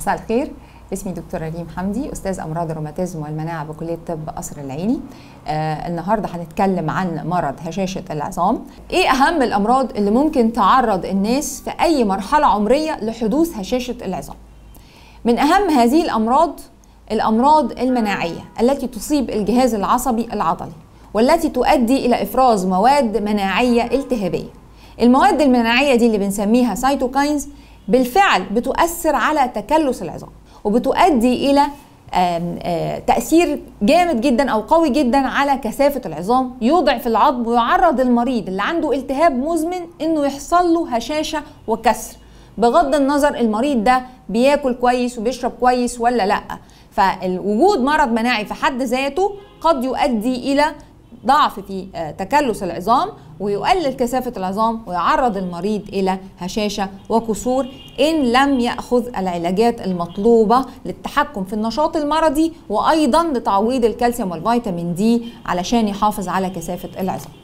مساء الخير اسمي دكتورة ريم حمدي أستاذ أمراض الروماتيزم والمناعة بكلية طب قصر العيني آه النهاردة هنتكلم عن مرض هشاشة العظام إيه أهم الأمراض اللي ممكن تعرض الناس في أي مرحلة عمرية لحدوث هشاشة العظام من أهم هذه الأمراض الأمراض المناعية التي تصيب الجهاز العصبي العضلي والتي تؤدي إلى إفراز مواد مناعية التهابية المواد المناعية دي اللي بنسميها سايتوكاينز بالفعل بتؤثر على تكلس العظام وبتؤدي الى تأثير جامد جدا أو قوي جدا على كثافة العظام يضعف العظم ويعرض المريض اللي عنده التهاب مزمن إنه يحصل له هشاشة وكسر بغض النظر المريض ده بياكل كويس وبيشرب كويس ولا لأ فوجود مرض مناعي في حد ذاته قد يؤدي إلى ضعف في تكلس العظام ويقلل كثافة العظام ويعرض المريض إلى هشاشة وكسور إن لم يأخذ العلاجات المطلوبة للتحكم في النشاط المرضي وأيضا لتعويض الكالسيوم والفيتامين دي علشان يحافظ على كثافة العظام